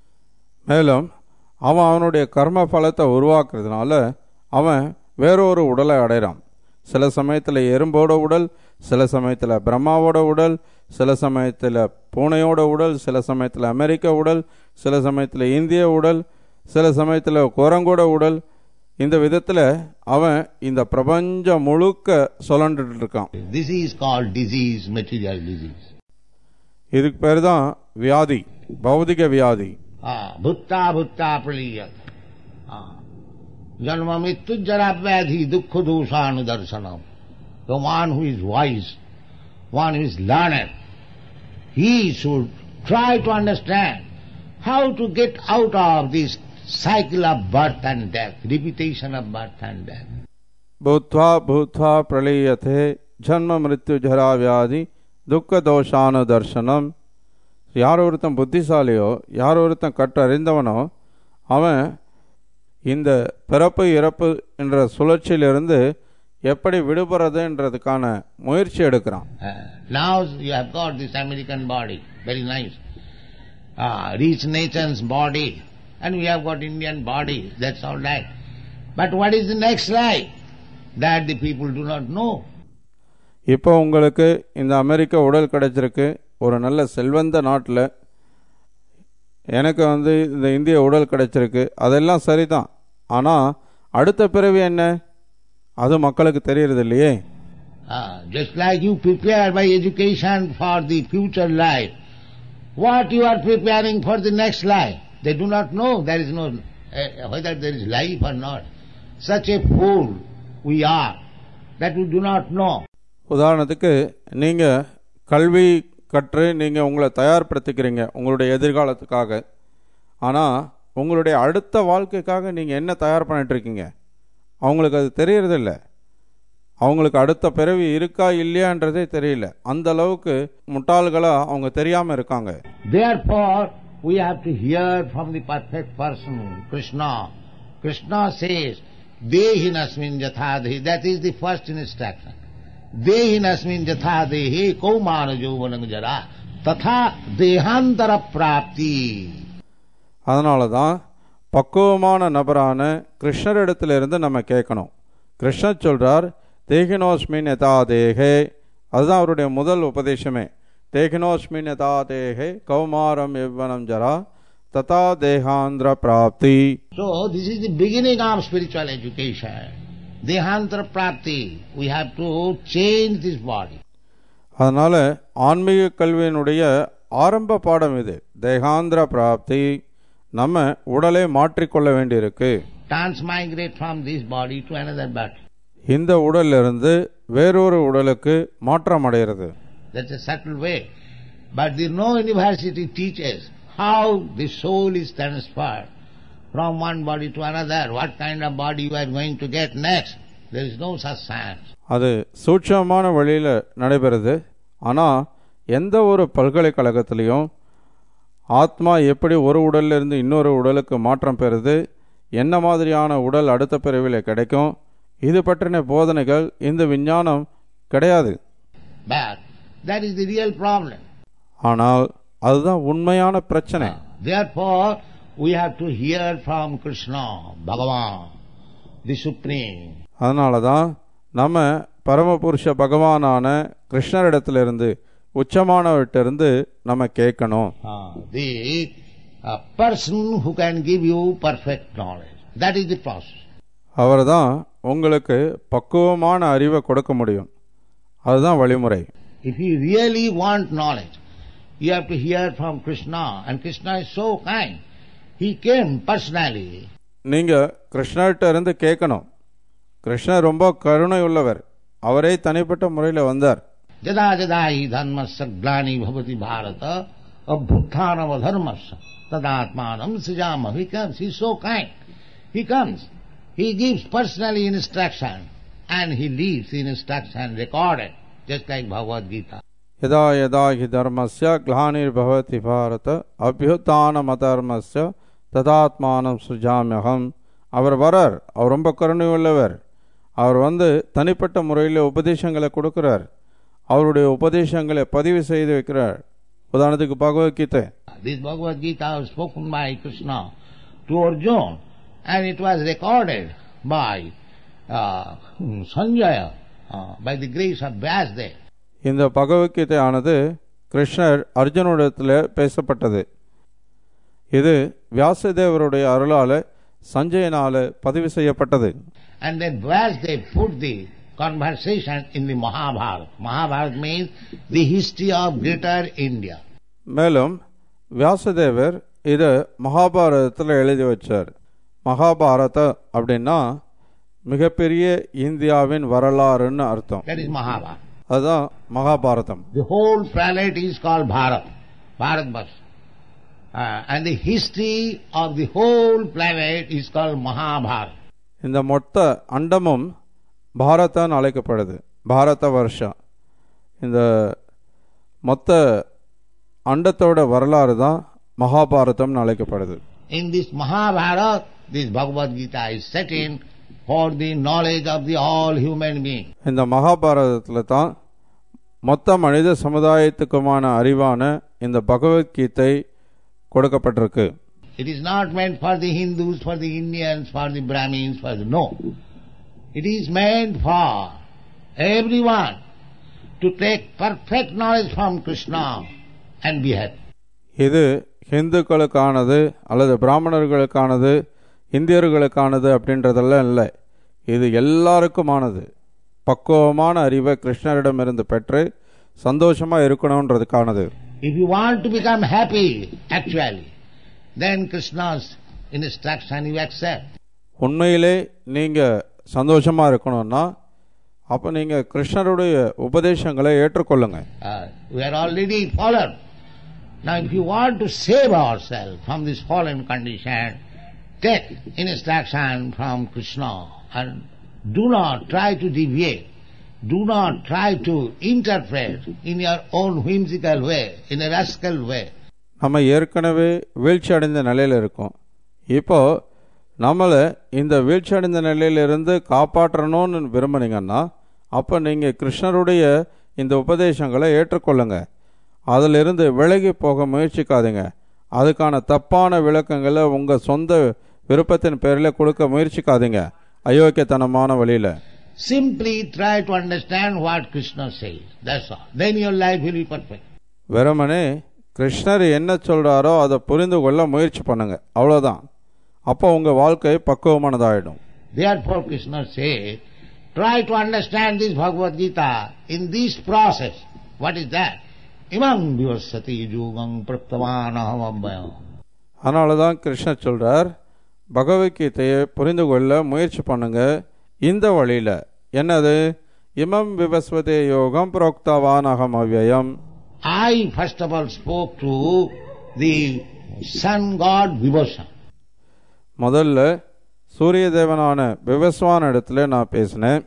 Speaker 2: மேலும் அவன் அவனுடைய கர்ம பலத்தை உருவாக்குறதுனால அவன் வேறொரு உடலை அடைகிறான் சில சமயத்தில் எறும்போட உடல் சில சமயத்தில் பிரம்மாவோட உடல் சில சமயத்தில் பூனையோட உடல் சில சமயத்தில் அமெரிக்க உடல் சில சமயத்தில் இந்திய உடல் சில சமயத்தில் குரங்கோட உடல் இந்த விதத்தில் அவன் இந்த பிரபஞ்சம் முழுக்க சுழண்டுட்டு இருக்கான்
Speaker 4: This is called disease, material disease.
Speaker 2: இதுக்கு பேர் தான் வியாதி பௌதிக வியாதி
Speaker 4: Ah, bhutta bhutta praliya. Ah. Janma mittu jara vyadhi dukkha dosanu darshanam. The one who is wise, one who is learned, he should try to understand how to get out of this cycle of birth and death, repetition of birth and death.
Speaker 2: ಭೂತ್ವಾ ಭೂತ್ವಾ ಪ್ರಳೀಯತೆ ಜನ್ಮ மிருத்யு ஜரா வியாதி துக்க தோஷான தர்சனம் யார் ஒருத்தன் புத்திசாலியோ யார் ஒருத்தன் கற்றறிந்தவனோ அவன் இந்த பிறப்பு இறப்பு என்ற சுழற்சியிலிருந்து எப்படி விடுபடுறதுன்றதுக்கான முயற்சி எடுக்கிறான்
Speaker 4: Uh, now you have got this American body, very nice. Ah, rich nation's body, and we have got Indian body, that's all right. But what is the next life? That the people do not know.
Speaker 2: இப்போ உங்களுக்கு இந்த அமெரிக்க உடல் கிடைச்சிருக்கு ஒரு நல்ல செல்வந்த நாட்டில் எனக்கு வந்து இந்த இந்திய உடல் கிடைச்சிருக்கு அதெல்லாம் சரிதான் ஆனால் அடுத்த பிறவி என்ன அது மக்களுக்கு தெரியறது இல்லையே
Speaker 4: Ah, just like you prepare by education for the future life, what you are preparing for the next life, they do not know. There is no uh, whether there is life or not. Such a fool we are that we do not know.
Speaker 2: உதாரணத்துக்கு நீங்கள் கல்வி கற்று நீங்கள் உங்களை தயார்படுத்திக்கிறீங்க உங்களுடைய எதிர்காலத்துக்காக ஆனால் உங்களுடைய அடுத்த வாழ்க்கைக்காக நீங்கள் என்ன தயார் பண்ணிட்டு இருக்கீங்க அவங்களுக்கு அது தெரியறதில்ல அவங்களுக்கு அடுத்த பிறவி இருக்கா இல்லையான்றதே தெரியல அந்த அளவுக்கு முட்டாள்களாக அவங்க தெரியாமல் இருக்காங்க
Speaker 4: Therefore, we have to hear from the perfect person, Krishna. Krishna says, Dehinasmin jathadhi. That is the first instruction. Dehinasmin jathadhi kaumana jovanam jara. Tatha dehantara prapti.
Speaker 2: அதனால தான் பக்குவமான நபரான கிருஷ்ணரிடத்திலிருந்து நம்ம கேட்கணும் கிருஷ்ணர் சொல்றார் தேகினோஸ்மின் யதா தேகே அதுதான் அவருடைய முதல் உபதேசமே தேகினோஸ்மின் யதா தேகே கௌமாரம் எவ்வனம் ஜரா ததா தேகாந்திர பிராப்தி
Speaker 4: So, this is the beginning of spiritual education. Dehantara prapti. We have to change this body.
Speaker 2: அதனால ஆன்மீக கல்வியினுடைய ஆரம்ப பாடம் இது தேகாந்திர பிராப்தி நம்ம உடலை மாற்றிக்கொள்ள வேண்டியிருக்கு
Speaker 4: Transmigrate from this body to another body.
Speaker 2: இந்த உடலிலிருந்து வேறொரு உடலுக்கு மாற்றம் அடைகிறது
Speaker 4: That's a subtle way. But the no university teaches how the soul is transferred from one body to another, what kind of body you are going to get next. There is no such science.
Speaker 2: அது சூட்சமான வழியில் நடைபெறுது ஆனால் எந்த ஒரு பல்கலைக்கழகத்திலையும் ஆத்மா எப்படி ஒரு உடலிலிருந்து இன்னொரு உடலுக்கு மாற்றம் பெறுது என்ன மாதிரியான உடல் அடுத்த பிறவியில் கிடைக்கும் இது பற்றின போதனைகள் இந்த விஞ்ஞானம் கிடையாது
Speaker 4: But that is the real problem.
Speaker 2: ஆனால் அதுதான் உண்மையான பிரச்சனை
Speaker 4: Therefore, we have to hear from Krishna, Bhagavan, the Supreme.
Speaker 2: அதனால தான் நம்ம பரமபுருஷ பகவானான கிருஷ்ணரிடத்திலிருந்து உச்சமானவற்றிருந்து நம்ம கேட்கணும்
Speaker 4: Ah, the uh, person who can give you perfect knowledge. That is the process.
Speaker 2: அவர் தான் உங்களுக்கு பக்குவமான அறிவை கொடுக்க முடியும் அதுதான் வழிமுறை
Speaker 4: If you really want knowledge, you have to hear from Krishna. And Krishna is so kind. He came personally.
Speaker 2: நீங்க கிருஷ்ணர்கிட்ட இருந்து கேட்கணும் கிருஷ்ணர் ரொம்ப கருணை உள்ளவர் அவரே தனிப்பட்ட முறையில் வந்தார்
Speaker 4: Jada jada hi dharmasya glani bhavati bharata abhuttanam adharmasya tadatmanam sijama. He comes. He is so kind. He comes. He gives personally instruction and he leaves the instruction recorded, just like Bhagavad Gita.
Speaker 2: யதா யதா he தர்மஸ்ய கிளானிர் பவதி பாரத அபியுத்தானம் அதர்மஸ்ய ததாத்மானம் சுஜாமியகம் அவர் வரார் அவர் ரொம்ப கருணை உள்ளவர் அவர் வந்து தனிப்பட்ட முறையில் உபதேசங்களை கொடுக்கிறார் அவருடைய உபதேசங்களை பதிவு செய்து வைக்கிறார் உதாரணத்துக்கு Bhagavad Gita
Speaker 4: This Bhagavad Gita was spoken by Krishna to Arjuna and it was recorded by uh, Sanjaya uh, by the grace of Vyasdev.
Speaker 2: இந்த பகவத்கீதை ஆனது கிருஷ்ணர் அர்ஜுனிடத்தில் பேசப்பட்டது இது வியாசதேவருடைய அருளால சஞ்சயனால பதிவு செய்யப்பட்டது
Speaker 4: And then Vyasdev put the conversation in the Mahabharata. Mahabharata means the history of greater India.
Speaker 2: மேலும் வியாசதேவர் இதை மகாபாரதத்தில் எழுதி வச்சார் மகாபாரத அப்படின்னா மிகப்பெரிய இந்தியாவின் வரலாறுன்னு அர்த்தம்
Speaker 4: That is Mahabharata.
Speaker 2: அதுதான் Mahabharatam
Speaker 4: The whole planet is called Bharat, Bharatvarsha. Uh, and the history of the whole planet is called Mahabharata.
Speaker 2: இந்த மொத்த அண்டமும் பாரதன்னு அழைக்கப்படுது பாரத வருஷம் இந்த மொத்த அண்டத்தோட வரலாறு தான் மகாபாரதம்னு அழைக்கப்படுது
Speaker 4: In this Mahabharata, this Bhagavad Gita is set in for the knowledge of the all human beings.
Speaker 2: இந்த மகாபாரதத்தில் தான் மொத்த மனித சமுதாயத்துக்குமான அறிவான இந்த பகவத்கீதை கொடுக்கப்பட்டிருக்கு
Speaker 4: It is not meant for the Hindus, for the Indians, for the Brahmins, for the no. It is meant for everyone to take perfect knowledge from Krishna and be happy.
Speaker 2: இது ஹிந்துக்களுக்கானது அல்லது பிராமணர்களுக்கானது இந்தியர்களுக்கானது அப்படின்றதெல்லாம் இல்லை இது எல்லாருக்குமானது பக்குவமான அறிவை கிருஷ்ணரிடமிருந்து பெற்று சந்தோஷமா இருக்கணுன்றதுக்கானது
Speaker 4: If you want to become happy, actually, then Krishna's instruction you accept.
Speaker 2: உண்மையிலே நீங்க சந்தோஷமா இருக்கணும்னா அப்ப நீங்க கிருஷ்ணருடைய உபதேசங்களை ஏற்றுக்கொள்ளுங்க
Speaker 4: Uh, we are already fallen. Now, if you want to save ourselves from this fallen condition, take instruction from Krishna and do not try to deviate. Do not try to interpret in your own whimsical way, in a rascal way.
Speaker 2: நம்ம ஏற்கனவே வீழ்ச்சி அடைந்த நிலையில இருக்கோம் இப்போ நம்மளை இந்த வீழ்ச்சி அடைந்த நிலையிலிருந்து காப்பாற்றணும்னு விரும்புனீங்கன்னா அப்போ நீங்கள் கிருஷ்ணருடைய இந்த உபதேசங்களை ஏற்றுக்கொள்ளுங்க அதிலிருந்து விலகி போக முயற்சிக்காதீங்க அதுக்கான தப்பான விளக்கங்களை உங்கள் சொந்த விருப்பத்தின் பேரில் கொடுக்க முயற்சிக்காதீங்க அயோக்கியத்தனமான வழியில்
Speaker 4: Simply try to understand what Krishna says. That's all. Then your life will be perfect.
Speaker 2: வெறுமனே கிருஷ்ணர் என்ன சொல்கிறாரோ அதை புரிந்து கொள்ள முயற்சி பண்ணுங்க அவ்வளோதான் அப்போ உங்கள் வாழ்க்கை பக்குவமானதாயிடும்
Speaker 4: Therefore Krishna says, try to understand this Bhagavad Gita in this process. What is that? Imam vivasati yugam praptavanaham abhayam.
Speaker 2: அதனால தான் கிருஷ்ணர் சொல்றார் பகவத்கீதையை புரிந்து கொள்ள முயற்சி பண்ணுங்க இந்த வழியில் என்னது இமம் விவஸ்வதே யோகம் புரோக்தவான் அகம் அவ்யயம்
Speaker 4: I first of all spoke to the sun god Vivasa.
Speaker 2: முதல்ல சூரிய தேவனான விவஸ்வான் இடத்துல நான் பேசினேன்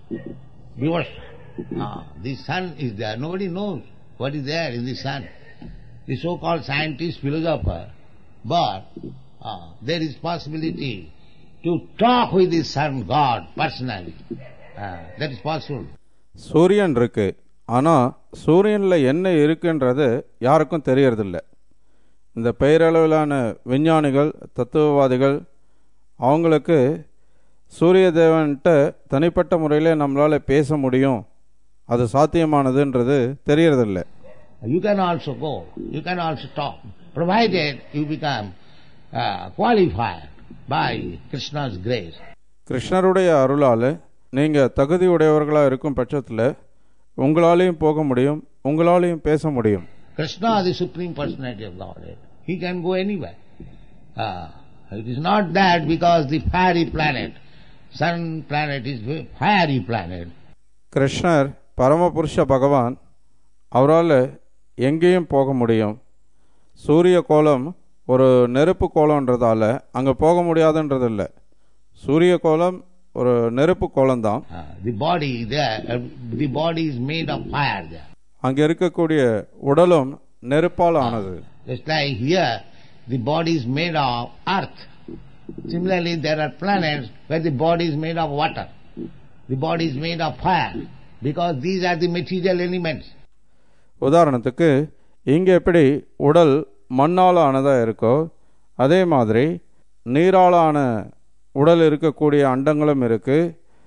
Speaker 4: Vivasa. Ah, the sun is there. Nobody knows what is there in the sun. The so-called scientist, philosopher. But ah, there is possibility to talk with the sun god personally. Ah, that is possible.
Speaker 2: சூரியன் இருக்கு ஆனா சூரியன்ல என்ன இருக்குன்றது யாருக்கும் தெரியறதில்ல இந்த பெயரளவிலான விஞ்ஞானிகள் தத்துவவாதிகள் அவங்களுக்கு சூரிய தேவன்கிட்ட தனிப்பட்ட முறையில் நம்மளால பேச முடியும் அது சாத்தியமானதுன்றது தெரியறதில்ல
Speaker 4: You can also go. You can also talk, provided you become uh, qualified by Krishna's grace.
Speaker 2: கிருஷ்ணருடைய அருளால் நீங்கள் தகுதி உடையவர்களாக இருக்கும் பட்சத்தில் உங்களாலேயும் போக முடியும் உங்களாலேயும் பேச முடியும்
Speaker 4: Krishna, the Supreme Personality of Godhead, he can go anywhere. Ah, it is not that because the fiery planet, sun planet is a fiery planet.
Speaker 2: கிருஷ்ணர் பரமபுருஷ பகவான் அவரால் எங்கேயும் போக முடியும் சூரிய கோலம் ஒரு நெருப்பு கோலம்ன்றதால அங்கே போக முடியாதுன்றது இல்லை சூரிய கோலம் ஒரு நெருப்பு கோலம்தான்
Speaker 4: Ah, the body there, uh, the body is made of fire there.
Speaker 2: அங்கே இருக்கக்கூடிய உடலும் நெருப்பால் ஆனது
Speaker 4: Just like here, the body is made of earth. Similarly, there are planets where the body is made of water. The body is made of fire because these are the material elements.
Speaker 2: உதாரணத்துக்கு இங்கே எப்படி உடல் மண்ணால் ஆனதாக இருக்கோ அதே மாதிரி நீராலான உடல் இருக்கக்கூடிய அண்டங்களும் இருக்கு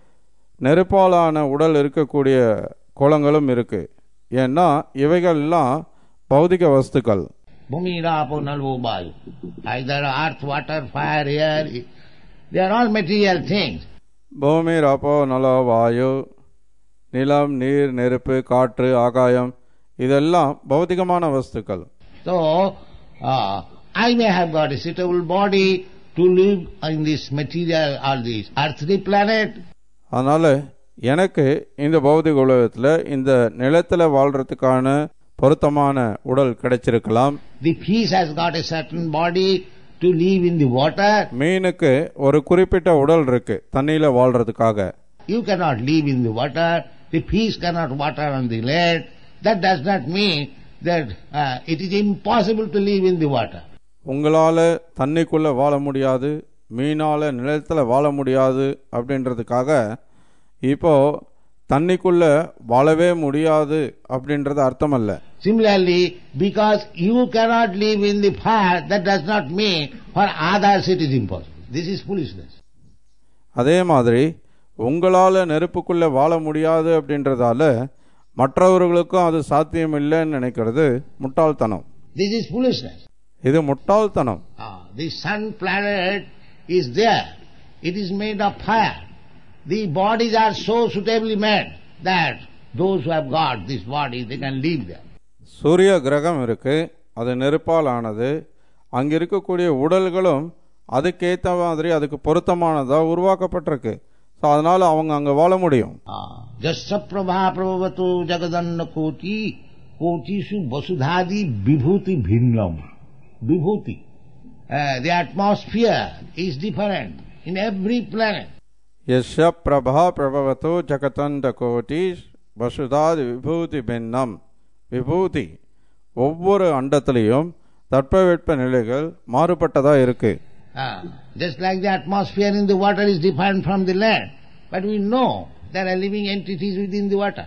Speaker 2: நெருப்பாலான உடல் இருக்கக்கூடிய குளங்களும் இருக்கு ஏன்னா இவைகள்லாம் பௌதிக வஸ்துக்கள்
Speaker 4: Bhumi, Rapo, Nalvo, Vayu. Either earth, water, fire, air, they are all material things.
Speaker 2: பூமி ராப்போ நல வாயு நிலம் நீர் நெருப்பு காற்று ஆகாயம் இதெல்லாம் பௌதிகமான வஸ்துக்கள்
Speaker 4: So, uh, I may have got a suitable body to live in this material or this earthly planet,
Speaker 2: அதனால் எனக்கு இந்த பௌதிக உலகத்தில் இந்த நிலத்தில் வாழ்கிறதுக்கான பொருத்தமான உடல் கிடைச்சிருக்கலாம்
Speaker 4: The fish has got a certain body to live in the water.
Speaker 2: மீனுக்கு ஒரு குறிப்பிட்ட உடல் இருக்கு தண்ணியில் வாழ்கிறதுக்காக
Speaker 4: You cannot live in the water. The fish cannot water on the land. That does not mean that uh, it is impossible to live in the water.
Speaker 2: உங்களால் தண்ணிக்குள்ளே வாழ முடியாது மீனால் நிலத்தில் வாழ முடியாது அப்படின்றதுக்காக இப்போ தண்ணிக்குள்ளே வாழவே முடியாது அப்படின்றது அர்த்தம் அல்ல
Speaker 4: Similarly, because you cannot live in the fire, that does not mean for others it is impossible. This is foolishness.
Speaker 2: அதே மாதிரி உங்களால் நெருப்புக்குள்ளே வாழ முடியாது அப்படின்றதால மற்றவர்களுக்கும் அது சாத்தியம் இல்லைன்னு நினைக்கிறது முட்டாள்தனம்
Speaker 4: This is foolishness.
Speaker 2: இது முட்டாள்தனம்
Speaker 4: Ah, the sun planet is there. It is made of fire. The bodies are so suitably made that those who have got this body, they can live there.
Speaker 2: சூரிய கிரகம் இருக்கு அது நெருப்பால் ஆனது அங்கே இருக்கக்கூடிய உடல்களும் அதுக்கேற்ற மாதிரி அதுக்கு பொருத்தமானதாக உருவாக்கப்பட்டிருக்கு ஸோ அதனால அவங்க அங்கே வாழ முடியும்
Speaker 4: Ah, Jasya prabha prabhavato jagadanna koti kotishu vasudhadi vibhuti bhinnam. Vibhuti. Uh, the atmosphere is different in every planet.
Speaker 2: யஷ Prabha பிரபவத்தோ ஜகதண்ட கோட்டி வசுதாதி விபூதி பின்னம் விபூதி ஒவ்வொரு அண்டத்திலையும் தட்பவெட்ப நிலைகள் மாறுபட்டதாக இருக்கு
Speaker 4: Ah, just like the atmosphere in the water is different from the land. But we know there are living entities within the water.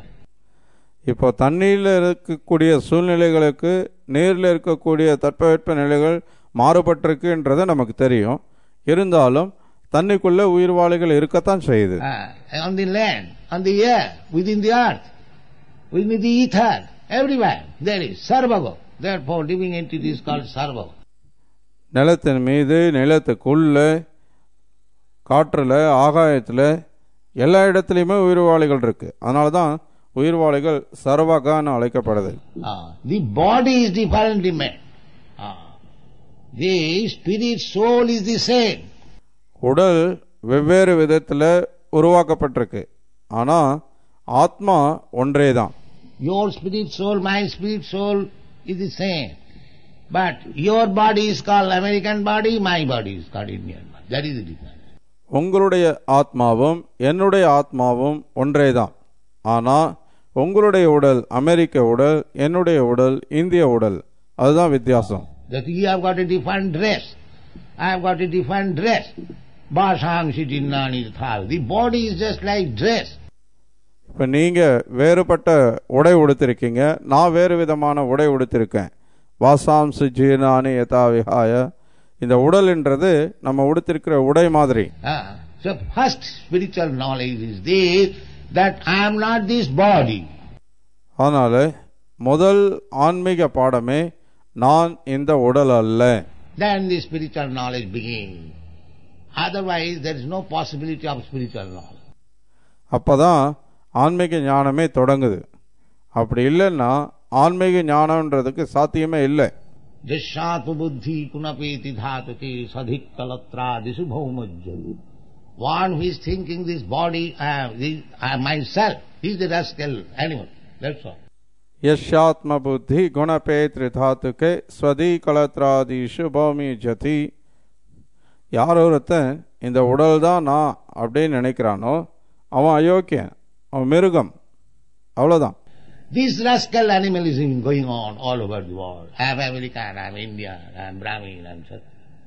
Speaker 2: இப்போ தண்ணியில் இருக்கக்கூடிய சூழ்நிலைகளுக்கு நீரில் இருக்கக்கூடிய தட்பவெட்ப நிலைகள் மாறுபட்டிருக்குன்றது நமக்கு தெரியும் இருந்தாலும் தண்ணிக்குள்ள உயிர்வாளிகள் இருக்கத்தான் செய்யுது
Speaker 4: Ah, on the land, on the air, within the earth, within the ether, everywhere there is sarvago. Therefore living entity is called sarvago.
Speaker 2: நிலத்தின் மீது நிலத்துக்குள்ள காற்றுல ஆகாயத்தில் எல்லா இடத்துலையுமே உயிர்வாளிகள் இருக்கு அதனால தான் உயிர்வாளிகள் சர்வகான்னு அழைக்கப்படுது
Speaker 4: Ah, the body is differently made. Ah, the spirit soul is the same.
Speaker 2: உடல் வெவ்வேறு விதத்தில் உருவாக்கப்பட்டிருக்கு ஆனால் ஆத்மா ஒன்றே தான்
Speaker 4: Your spirit soul, my spirit soul is the same. But your body is called American body, my body is called Indian body. That is the difference.
Speaker 2: உங்களுடைய ஆத்மாவும் என்னுடைய ஆத்மாவும் ஒன்றே தான் ஆனால் உங்களுடைய உடல் அமெரிக்க உடல் என்னுடைய உடல் இந்திய உடல் அதுதான் வித்தியாசம்
Speaker 4: That you have got a different dress. I have got a different dress. Basang sitinani thal. The body is just like dress.
Speaker 2: இப்போ நீங்கள் வேறுபட்ட உடை உடுத்திருக்கீங்க நான் வேறு விதமான உடை உடுத்திருக்கேன் வாசாம்சு ஜீனானி யதா விஹாய இந்த உடல்ன்றது நம்ம உடுத்திருக்கிற உடை மாதிரி
Speaker 4: Ah, so first spiritual knowledge is this, that I am not this body.
Speaker 2: அதனால் முதல் ஆன்மீக பாடமே நான் இந்த உடல் அல்ல
Speaker 4: Then the spiritual knowledge begins. Otherwise there is no possibility of spiritual knowledge.
Speaker 2: அப்பதான் ஆன்மீக ஞானமே தொடங்குது அப்படி இல்லைன்னா ஆன்மீக ஞானம்ன்றதுக்கு சாத்தியமே இல்லை
Speaker 4: Jashyatma buddhi kunapeti dhatuke sadhik kalatra disu bhaumajjalu. One who is thinking this body, I am, this, I am myself, he is the rascal animal. That's all.
Speaker 2: யஷ்யாத்ம புத்தி குணபேத்ரி தாத்துக்கே ஸ்வதி கலத்ராதீஷு பௌமி ஜதி யார் ஒருத்தன் இந்த உடல் தான் நான் அப்படின்னு நினைக்கிறானோ அவன் அயோக்கியன் அவன் மிருகம் அவ்வளோதான்
Speaker 4: This rascal animalism going on all over the world. I am American, I am Indian, I am Brahmin, I am such.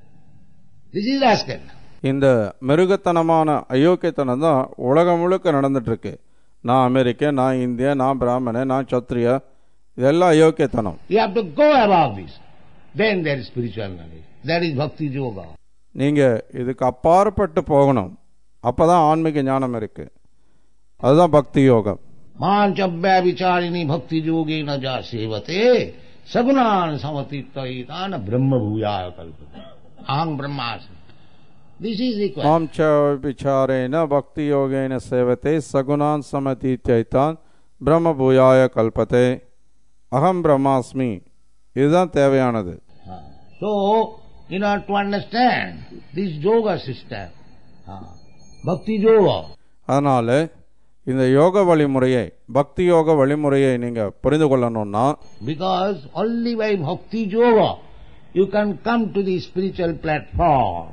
Speaker 4: This is rascal.
Speaker 2: இந்த மிருகத்தனமான அயோக்கியத்தனம் தான் உலகம் முழுக்க நடந்துட்டு இருக்கு நான் அமெரிக்கன் நான் இந்தியன் நான் பிராமணன் நான் சத்திரியா இதெல்லாம் அயோக்கியத்தனம்
Speaker 4: You have to go above this. Then there is spiritual knowledge. That is bhakti yoga.
Speaker 2: நீங்க இதுக்கு அப்பாற்பட்டு போகணும் அப்பதான் ஆன்மீக ஞானம் இருக்கு அதுதான் பக்தி யோகம்
Speaker 4: मांचव्य विचारिणी भक्ति योगे न जा सेवते सगुणान समतीतान ब्रह्म भूयाय कल्पते अहं ब्रह्मास्मि दिस इज रिक्वायर्ड
Speaker 2: மாம் ச விசாரேன பக்தி யோகேன சேவத்தை சகுணான் சமதீத்யைத்தான் பிரம்ம பூயாய கல்பத்தே அகம் பிரம்மாஸ்மி இதுதான் தேவையானது
Speaker 4: So, in order to understand this yoga system, ah, bhakti yoga,
Speaker 2: அதனால இந்த யோக வழிமுறையை பக்தி யோக வழிமுறையை நீங்க புரிந்து கொள்ளணும்னா
Speaker 4: because only by bhakti yoga you can come to the spiritual platform.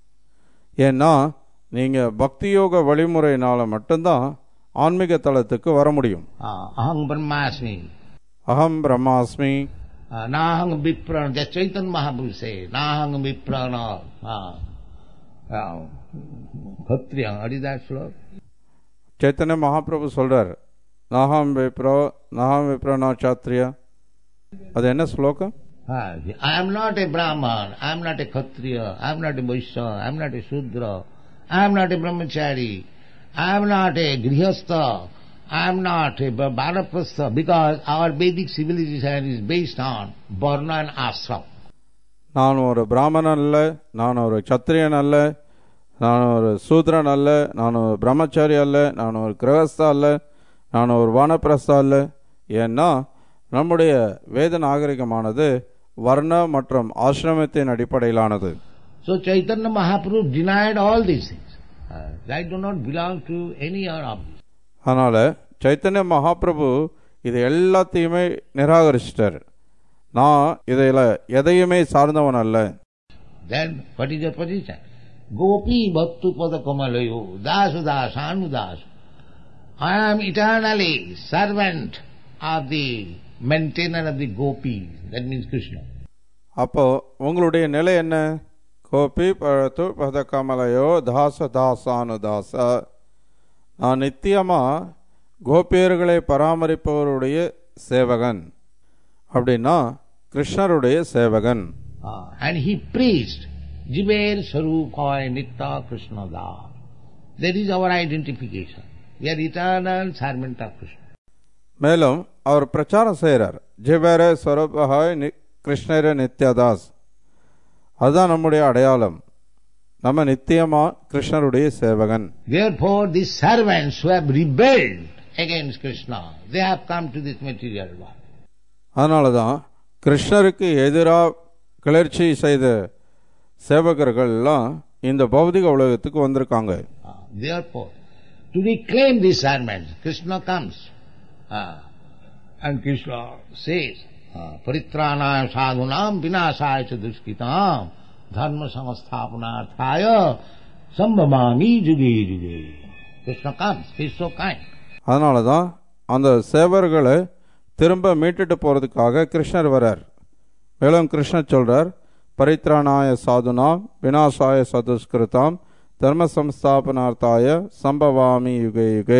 Speaker 2: ஏன்னா நீங்க பக்தி யோக வழிமுறையினால மட்டும்தான் ஆன்மீக தளத்துக்கு வர முடியும்
Speaker 4: Ah, aham brahmasmi.
Speaker 2: அகம் பிரம்மாஸ்மி
Speaker 4: Uh, Nahang viprana, that Chaitanya Mahaprabhu says, Nahang viprana, uh, uh, Khatriya, what is that sloka?
Speaker 2: Chaitanya Mahaprabhu சொல்றார் நாகம் விப்ரோ நாகம் விப்ரோ நா சாத்ரியா அது என்ன ஸ்லோகம்
Speaker 4: Uh, I am not a Brahman, I am not a Khatriya, I am not a Vaishya, I am not a Shudra, I am not a Brahmachari, I am not a Grihastha, I am not a Bharaprastha, because our Vedic civilization is based on Varna and Ashram.
Speaker 2: நான் ஒரு பிராமணன் அல்ல நான் ஒரு சத்திரியன் அல்ல நான் ஒரு சூத்ரன் அல்ல நான் ஒரு பிரம்மச்சாரி அல்ல நான் ஒரு கிரகஸ்தா அல்ல நான் ஒரு வானப்பிரஸ்தா அல்ல ஏன்னா நம்முடைய வேத நாகரிகமானது வர்ண மற்றும் ஆசிரமத்தின் அடிப்படையிலானது
Speaker 4: So Chaitanya Mahaprabhu denied all these things. Uh, I do not belong to any other of these.
Speaker 2: அதனால சைத்தன்ய மகாபிரபு இது எல்லாத்தையுமே நிராகரிச்சிட்டார் நான் இதில் எதையுமே சார்ந்தவன் அல்ல
Speaker 4: Then what is your position? Gopi bhattu pada kamalayo dasu dasanu dasu. I am eternally servant of the maintainer of the gopis. That means Krishna.
Speaker 2: அப்போ உங்களுடைய நிலை என்ன கோபி பழத்து பத கமலையோ தாச தாசானு தாச நான் நித்தியமா கோபியர்களை பராமரிப்பவருடைய சேவகன் அப்படின்னா கிருஷ்ணருடைய சேவகன்
Speaker 4: Ah, and he preached Jiver Sarupaya Nitya Krishna Da. That is our identification. We are eternal servant of Krishna.
Speaker 2: மேலும் அவர் பிரச்சாரம் செய்கிறார் ஜிவேர ஸ்வரூபஹாய் நி கிருஷ்ணர நித்யதாஸ் அதுதான் நம்முடைய அடையாளம் நம்ம நித்தியமா கிருஷ்ணருடைய சேவகன்
Speaker 4: Therefore, these servants who have rebelled against Krishna, they have come to this material world.
Speaker 2: அதனால தான் கிருஷ்ணருக்கு எதிராக கிளர்ச்சி செய்த சேவகர்கள் எல்லாம் இந்த பௌதிக உலகத்துக்கு வந்திருக்காங்க
Speaker 4: Ah, Therefore, to reclaim these servants. Krishna comes. Ah. and Krishna says, ah, Paritranaya sadhunam vinasaya cha dushkitam dharma samasthapanarthaya sambhavami juge juge. Krishna comes. He is so kind.
Speaker 2: அதனால தான் அந்த சேவர்களை திரும்ப மீட்டுட்டு போகிறதுக்காக கிருஷ்ணர் வரார் மேலும் கிருஷ்ணர் சொல்றார் பரித்ராணாய சாதுனா வினாசாய சதுஷ்கிருதாம் தர்ம சம்ஸ்தாபனார்த்தாய சம்பவாமி யுகே யுகே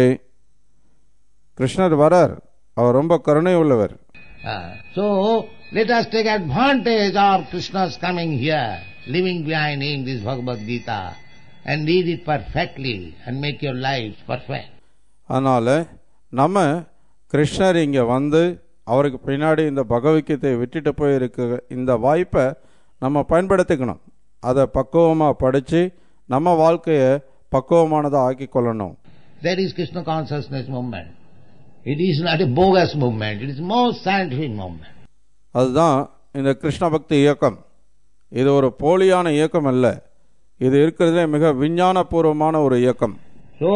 Speaker 2: கிருஷ்ணர் வரார் அவர் ரொம்ப கருணை உள்ளவர்
Speaker 4: Ah, so let us take advantage of Krishna's coming here, leaving behind him this Bhagavad Gita, and read it perfectly and make your lives perfect.
Speaker 2: அதனால் நம்ம கிருஷ்ணர் இங்கே வந்து அவருக்கு பின்னாடி இந்த பகவத்கீதையை விட்டுட்டு போயிருக்க இந்த வாய்ப்பை நம்ம பயன்படுத்திக்கணும் அதை பக்குவமாக படித்து நம்ம வாழ்க்கையை பக்குவமானதாக ஆக்கி கொள்ளணும்
Speaker 4: That is Krishna consciousness movement. It is not a bogus movement, it is most scientific movement.
Speaker 2: அதுதான் இந்த கிருஷ்ண பக்தி இயக்கம் இது ஒரு போலியான இயக்கம் அல்ல இது இருக்கிறதுலே மிக விஞ்ஞானபூர்வமான ஒரு இயக்கம்
Speaker 4: So,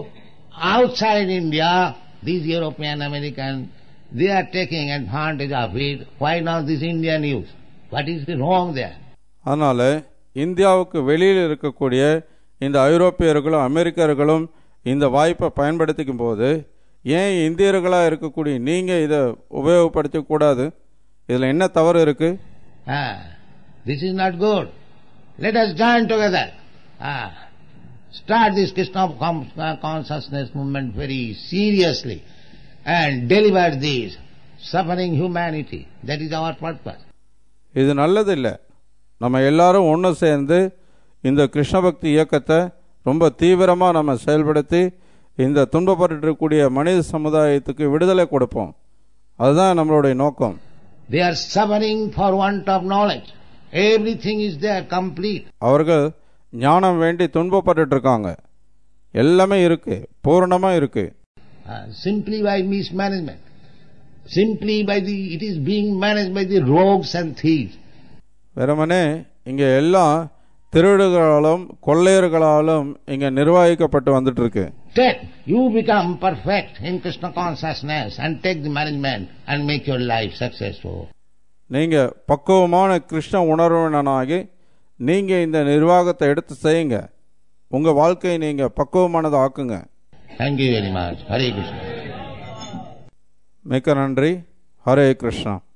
Speaker 4: outside India, these European American, they are taking advantage of it. Why not this Indian youth? What is the wrong there?
Speaker 2: அதனால் இந்தியாவுக்கு வெளியில் இருக்கக்கூடிய இந்த ஐரோப்பியர்களும் அமெரிக்கர்களும் இந்த வாய்ப்பை பயன்படுத்திக்கும் போது ஏன் இந்தியர்களாக இருக்கக்கூடிய நீங்கள் இதை உபயோகப்படுத்திக்க கூடாது இதில் என்ன தவறு இருக்குது
Speaker 4: Ah, this is not good. Let us join together. Ah, start this Krishna com- uh, consciousness movement very seriously and deliver this suffering humanity. That is our purpose.
Speaker 2: இது நல்லதில்லை நம்ம எல்லாரும் ஒன்று சேர்ந்து இந்த கிருஷ்ண பக்தி இயக்கத்தை ரொம்ப தீவிரமாக நம்ம செயல்படுத்தி இந்த துன்பப்பட்டு இருக்கக்கூடிய மனித சமுதாயத்துக்கு விடுதலை கொடுப்போம் அதுதான் நம்மளுடைய நோக்கம்
Speaker 4: They are suffering for want of knowledge. Everything is there, complete.
Speaker 2: அவர்கள் ஞானம் வேண்டி துன்பப்பட்டுட்டு இருக்காங்க எல்லாமே இருக்கு பூரணமாக இருக்கு
Speaker 4: Uh, simply by mismanagement. Simply by the, it is being managed by the rogues and thieves.
Speaker 2: வெறுமனே இங்கே எல்லாம் திருடுகளாலும் கொள்ளையர்களாலும் இங்கே நிர்வகிக்கப்பட்டு வந்துட்டு இருக்கு
Speaker 4: Take, you become perfect in Krishna consciousness and take the management and make your life successful.
Speaker 2: நீங்க பக்குவமான கிருஷ்ண உணர்வினனாகி நீங்க இந்த நிர்வாகத்தை எடுத்து செய்யுங்க உங்க வாழ்க்கையை நீங்க பக்குவமானதை ஆக்குங்க
Speaker 4: Thank you very much. Hare Krishna.
Speaker 2: மிக்க நன்றி ஹரே கிருஷ்ணா